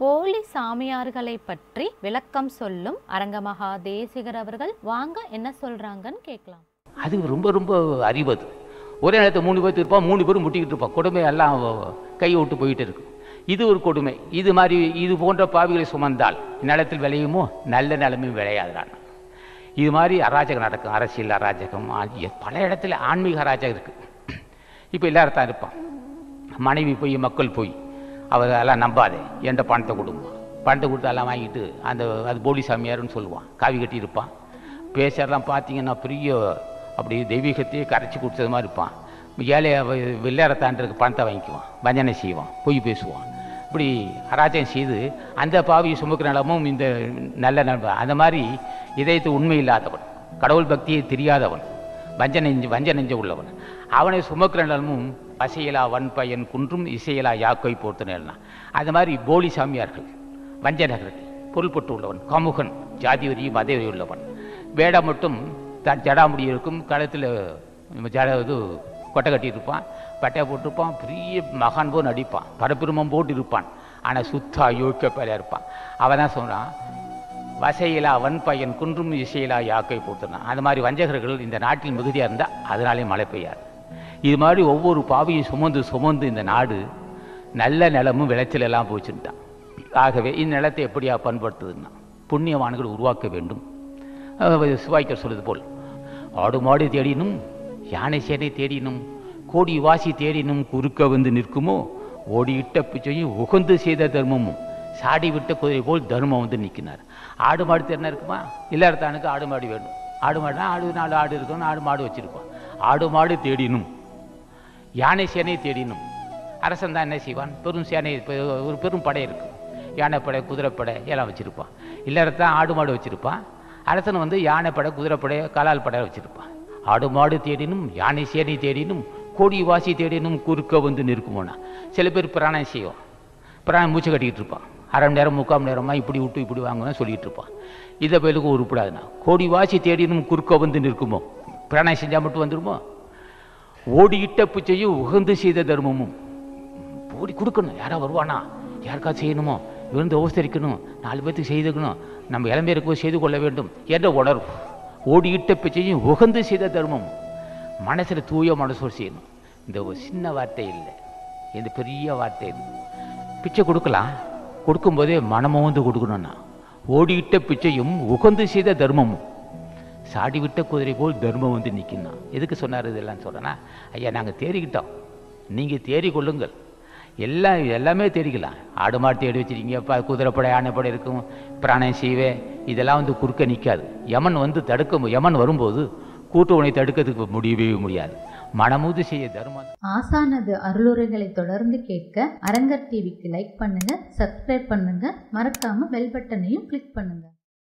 போலி சாமியார்களை பற்றி விளக்கம் சொல்லும் அரங்கமகா தேசிகர் அவர்கள் வாங்க என்ன சொல்றாங்கன்னு கேட்கலாம் அது ரொம்ப ரொம்ப அறிவது ஒரே நேரத்தில் மூணு பேர் இருப்பான் மூணு பேரும் முட்டிக்கிட்டு இருப்பான் கொடுமை எல்லாம் கையை விட்டு போயிட்டு இருக்கும் இது ஒரு கொடுமை இது மாதிரி இது போன்ற பாவிகளை சுமந்தால் நிலத்தில் விளையுமோ நல்ல நிலமையும் விளையாதுறான் இது மாதிரி அராஜகம் நடக்கும் அரசியல் அராஜகம் ஆகிய பல இடத்துல ஆன்மீக அராஜகம் இருக்குது இப்போ எல்லாரும் தான் இருப்பான் மனைவி போய் மக்கள் போய் அவர் அதெல்லாம் நம்பாதே என்கிட்ட பணத்தை கொடுங்க பணத்தை கொடுத்து எல்லாம் வாங்கிட்டு அந்த அது போலி சாமியார்னு சொல்லுவான் காவி கட்டி இருப்பான் பேசறலாம் பார்த்தீங்கன்னா பெரிய அப்படி தெய்வீகத்தையே கரைச்சி கொடுத்தது மாதிரி இருப்பான் ஏழைய வெள்ளாரத்தாண்டருக்கு பணத்தை வாங்கிக்குவான் வஞ்சனை செய்வான் பொய் பேசுவான் இப்படி அராஜகம் செய்து அந்த பாவியை சுமக்கிற நிலமும் இந்த நல்ல நண்பன் அந்த மாதிரி இதயத்து உண்மை இல்லாதவன் கடவுள் பக்தியை தெரியாதவன் வஞ்ச நெஞ்சு வஞ்ச நெஞ்ச உள்ளவன் அவனை சுமக்கிற நிலமும் பசையலா வன்பயன் குன்றும் இசையலா யாக்கை போர்த்துனா அது மாதிரி போலி சாமியார்கள் வஞ்சனர்கள் பொருள்பட்டு உள்ளவன் காமுகன் ஜாதி வரி மத வெறி உள்ளவன் வேடம் மட்டும் த ஜடாமுடி இருக்கும் கழுத்தில் ஜட இது கொட்டை கட்டியிருப்பான் பட்டையை போட்டிருப்பான் பெரிய மகான் போல் நடிப்பான் பரபெருமம் போட்டு இருப்பான் ஆனால் சுத்த அயோக்கிய பேர இருப்பான் அவன் தான் சொல்கிறான் வசையிலா வன்பயன் குன்றும் இசையிலா யாக்கை போட்டுனான் அது மாதிரி வஞ்சகர்கள் இந்த நாட்டில் மிகுதியாக இருந்தால் அதனாலே மழை பெய்யாது இது மாதிரி ஒவ்வொரு பாவியும் சுமந்து சுமந்து இந்த நாடு நல்ல நிலமும் விளைச்சல் எல்லாம் போச்சுட்டான் ஆகவே இந்த நிலத்தை எப்படியா பண்படுத்துதுன்னா புண்ணியவான்கள் உருவாக்க வேண்டும் அஹ் சிவாய்க்கர் சொல்வது போல் ஆடு மாடு தேடினும் யானை சேனை தேடினும் கோடி வாசி தேடினும் குறுக்க வந்து நிற்குமோ ஓடியிட்ட பிச்சையும் உகந்து செய்த தர்மமும் சாடி விட்ட குதிரை போல் தர்மம் வந்து நிற்கினார் ஆடு மாடு தேடினா இருக்குமா இல்லாதத்தானுக்கு ஆடு மாடு வேணும் ஆடு மாடுனா ஆடு நாலு ஆடு இருக்கணும் ஆடு மாடு வச்சிருப்பான் ஆடு மாடு தேடினும் யானை சேனை தேடினும் அரசன் தான் என்ன செய்வான் பெரும் சேனை பெ- ஒரு பெரும் படை இருக்கு யானைப்படை குதிரைப்படை எல்லாம் வச்சுருப்பான் இல்லறத்தான் ஆடு மாடு வச்சுருப்பான் அரசன் வந்து யானைப்படை குதிரைப்படை காலால் படை வச்சுருப்பான் ஆடு மாடு தேடினும் யானை சேனை தேடினும் கோடி வாசி தேடினும் குறுக்க வந்து நிற்குமோனா சில பேர் பிராணம் செய்வோம் பிராணம் மூச்சு கட்டிக்கிட்டு இருப்பான் அரை மணி நேரம் முக்கால் மணி நேரமாக இப்படி விட்டு இப்படி வாங்கன்னு சொல்லிட்டு இருப்பான் இதை பேருக்கு உருப்படாதுண்ணா கோடி வாசி தேடினும் குறுக்க வந்து நிற்குமோ பிராணம் செஞ்சால் மட்டும் வந்துடுமோ ஓடியிட்ட பிச்சையும் உகந்து செய்த தர்மமும் ஓடி கொடுக்கணும் யாரா வருவானா யாருக்காவது செய்யணுமோ விழுந்து உபசரிக்கணும் நாலு பேர்த்துக்கு செய்துக்கணும் நம்ம இளம்பேருக்கு செய்து கொள்ள வேண்டும் என்ற உணர்வு ஓடியிட்ட பிச்சையும் உகந்து செய்த தர்மம் மனசில் தூய மனசோடு செய்யணும் இந்த ஒரு சின்ன வார்த்தை இல்லை இந்த பெரிய வார்த்தை இது பிச்சை கொடுக்கலாம் கொடுக்கும்போதே மனமும் வந்து கொடுக்கணும்னா ஓடியிட்ட பிச்சையும் உகந்து செய்த தர்மமும் சாடி விட்ட குதிரை போல் தர்மம் வந்து நிற்கணும் எதுக்கு சொன்னார் இதெல்லாம் சொல்கிறேன்னா ஐயா நாங்கள் தேறிக்கிட்டோம் நீங்கள் தேறி கொள்ளுங்கள் எல்லாம் எல்லாமே தேடிக்கலாம் ஆடு மாடு தேடி வச்சிருக்கீங்க இப்போ குதிரைப்படை யானைப்படை இருக்கும் பிராணம் செய்வே இதெல்லாம் வந்து குறுக்க நிற்காது யமன் வந்து தடுக்க யமன் வரும்போது கூட்டுவனை தடுக்கிறதுக்கு முடியவே முடியாது மனமுது செய்ய தர்மம் ஆசானது அருளுரைகளை தொடர்ந்து கேட்க அரங்கர் டிவிக்கு லைக் பண்ணுங்க சப்ஸ்கிரைப் பண்ணுங்க மறக்காம பெல் பட்டனையும் கிளிக் பண்ணுங்க